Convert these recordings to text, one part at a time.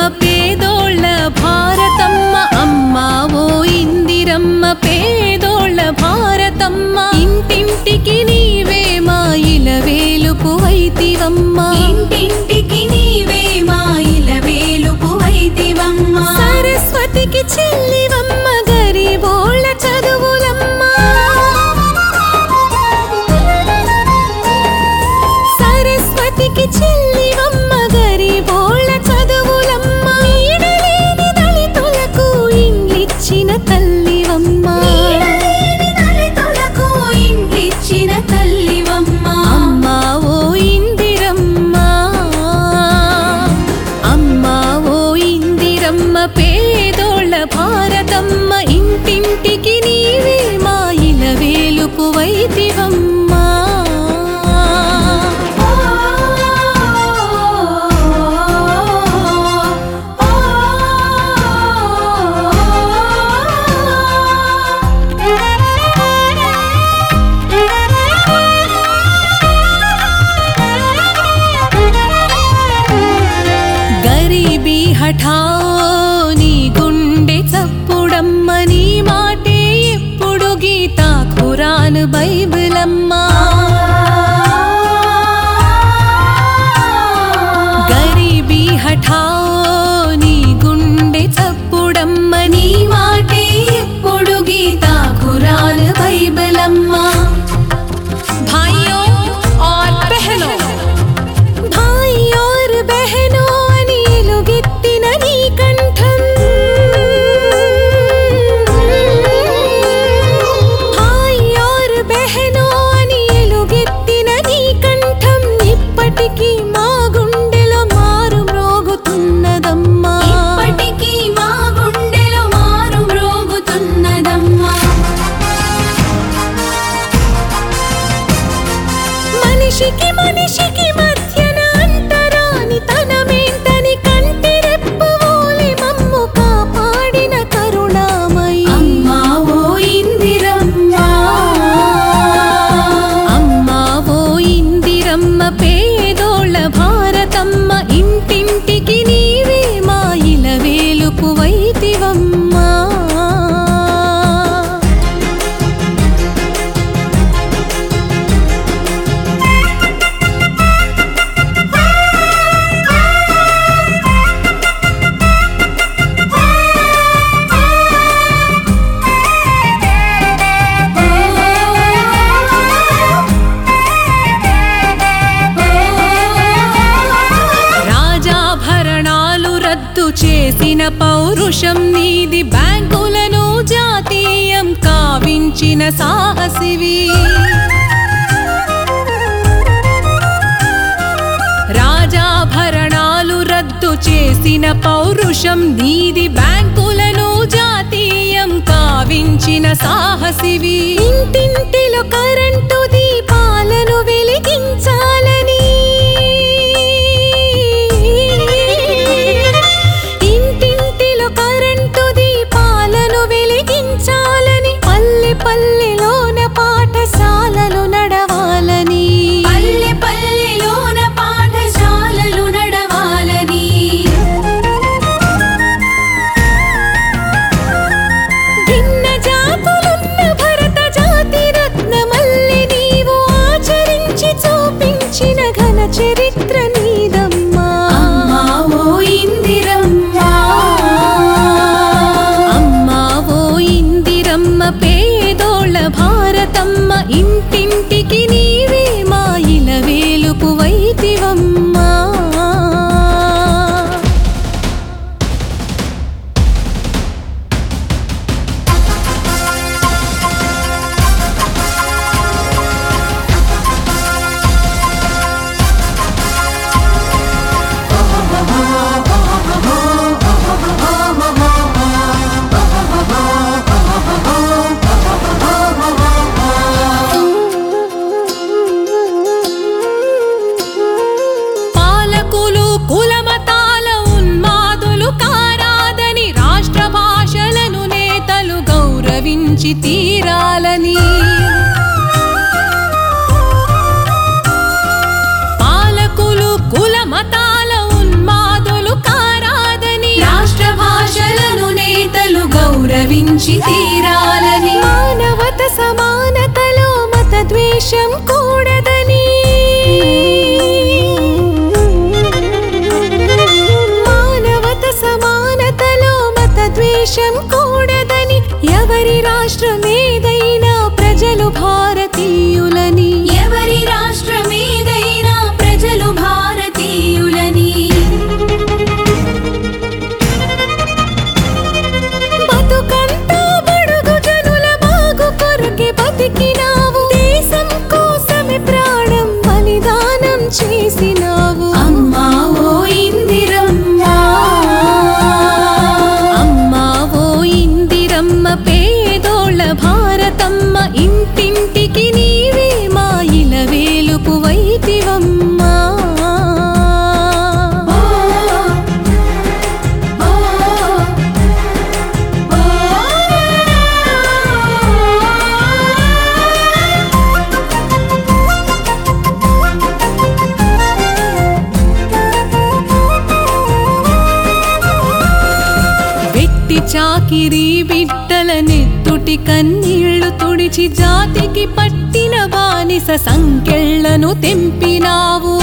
పేదోళ్ళ భారతమ్మ అమ్మ ఓ ఇందిరమ్మ పేదోళ్ళ భారతమ్మ ఇంటింటికి నీవే మా ఇల వేలుపు వైతివమ్మ ఇంటింటికి నీవే మాయిల వేలుపు వైదివమ్మ సరస్వతికి చెల్లివమ్మ గరీబోళ్ళ చదువులమ్మ సరస్వతికి చెల్లివమ్మ గరీబోళ్ళ చదువులమ్మ నీడలేని దళితులకు ఇండ్లిచ్చిన తల్లివమ్మ నీడలేని దళితులకు ఇండ్లిచ్చిన తల్లివమ్మ అమ్మ ఓ ఇందిరమ్మ అమ్మ ఓ ఇందిరమ్మ పేదోళ్ళ భారతమ్మ ఇంటింటికి నీవే మా ఇల వేలుపు వైతివమ్మా గరీబీ హఠావో నీ గుండె చప్పుడమ్మ నీ మాటే ఎప్పుడు గీతా ఖురాన్ బైబిలమ్మా గరీబీ హఠావో నీ గుండె చప్పుడమ్మ నీ మాటే ఎప్పుడు గీతా ఖురాన్ బైబిలమ్మా भाइयों और बहनों भाई और बहनों అని ఎలుగెత్తిన నీ కంఠం భాయ్ और बहनों అని ఎలుగెత్తిన నీ కంఠం ఇప్పటికీ మా గుండెలో మారు మ్రోగుతున్నదమ్మా ఇప్పటికీ మా గుండెలో మారు మ్రోగుతున్నదమ్మా మనిషికి మనిషికి మధ్యన అంటరాని తనమేంటని కంటి రెప్పవోలి మమ్ము కాపాడిన కరుణామయి అమ్మా ఓ ఇందిరమ్మ అమ్మ ఓ ఇందిరమ్మ పేదోళ్ళ భారతమ్మ ఇంటింటికి నీవే మా ఇల వేలుపు వైతివమ్మా రాజాభరణాలు రద్దు చేసిన పౌరుషం నీది బ్యాంకులను జాతీయం కావించిన సాహసివి రాజాభరణాలు రద్దు చేసిన పౌరుషం నీది బ్యాంకులను జాతీయం కావించిన సాహసివి ఇంటింటిలో కరెంటు దీపాలను వెలిగించాలని ఇంటింటిలో కరెంటు దీపాలను వెలిగించాలని పల్లె పల్లెలోన పాఠశాలలు నడవాలని పల్లె పల్లెలోన పాఠశాలలు నడవాలని భిన్న జాతులున్న భరత జాతి రత్నమల్లి నీవు ఆచరించి చూపించిన ఘన చరిత్ర నీదమ్మా అమ్మా ఓ ఇందిరమ్మ అమ్మా ఓ ఇందిరమ్మ పేదోళ్ళ భారతమ్మ ఇంటింటికి నీవే మా ఇల వేలుపు వైతివమ్మా పాలకులు కులమతాల ఉన్మాదులు కారాదని రాష్ట్ర భాషలను నేతలు గౌరవించి తీరాలని పాలకులు కుల మతాల ఉన్మాదులు కారాదని గౌరవించి తీరాలని మానవత సమానతలో మత ద్వేషం కూడదని మానవత సమానతలో మత ద్వేషం కూడదని ఎవరి రాష్ట్రమేదైనా ప్రజలు భారతీయులని ఎవరి రాష్ట్రమేదైనా ప్రజలు భారతీయులని బతుకంతా బడుగు జనుల బాగు కొరకే బతికినావు దేశం కోసమే ప్రాణం బలిదానం చేసినావు అమ్మా ఓ ఇందిరమ్మ అమ్మా ఓ ఇందిరమ్మ పేదోళ్ళ భారతమ్మ ఇంటింటికి నీవే మా ఇల వేలుపు వైతివమ్మా ఓ ఓ వెట్టి చాకిరి బిడ్డల నెత్తుటి కన్నీళ్లు తుడిచి జాతికి పట్టిన బానిస సంకెళ్లను తెంపినావు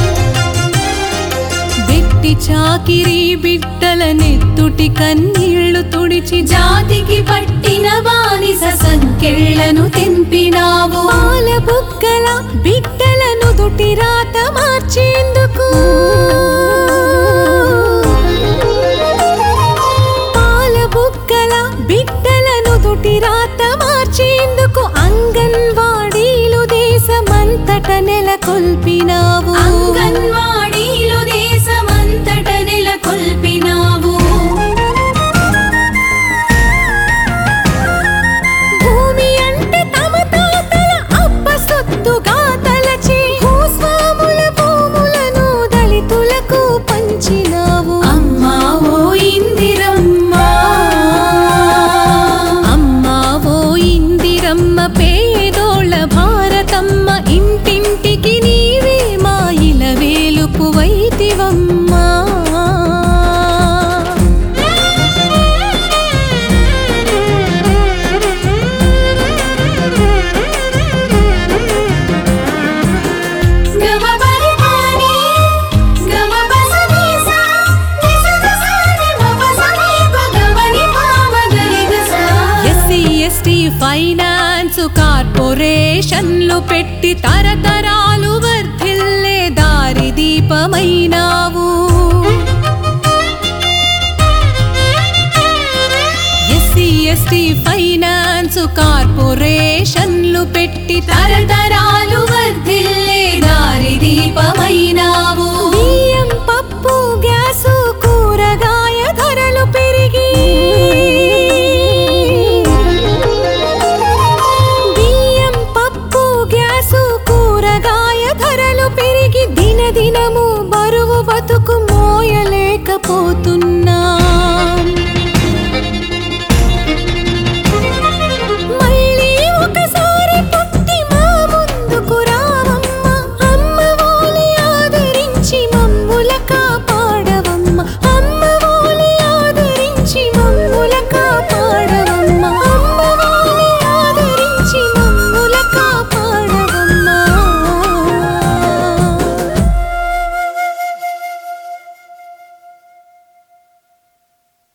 వెట్టి చాకిరి బిడ్డల నెత్తుటి కన్నీళ్లు తుడిచి జాతికి పట్టిన బానిస సంకెళ్లను తెంపినావు పాల బుగ్గల బిడ్డలను దుటి రాత మార్చేందుకు పాల బుగ్గల బిడ్డలను దుటి రాత మార్చేందుకు అంగన్వాడీలు దేశమంతట నెలకొల్పినావు అంగన్వాడీలు దేశమంతట నెలకొల్పినావు భూమి అంటే తమ తాతల అప్ప సొత్తుగా తలచి భూస్వాముల భూములను దళితులకు పంచినావు అమ్మా ఓ ఇందిరమ్మ అమ్మా ఓ ఇందిరమ్మ పేదోళ్ళ భారతమ్మ ఇంటింటికి నీవే మా ఇల వేలుపు వైతివమ్మా గమ బరి పాని గమ బస నీస నిస దసాని మపస నీప గమని పామ గరి గస ఎస్సీ ఎస్టీ ఫైనాన్స్ కార్పొరేషన్లు పెట్టి తరతరాలు వర్ధిల్లే దారి దీపమైనావు ఎస్సీ ఎస్టీ ఫైనాన్స్ కార్పొరేషన్లు పెట్టి తరతరాలు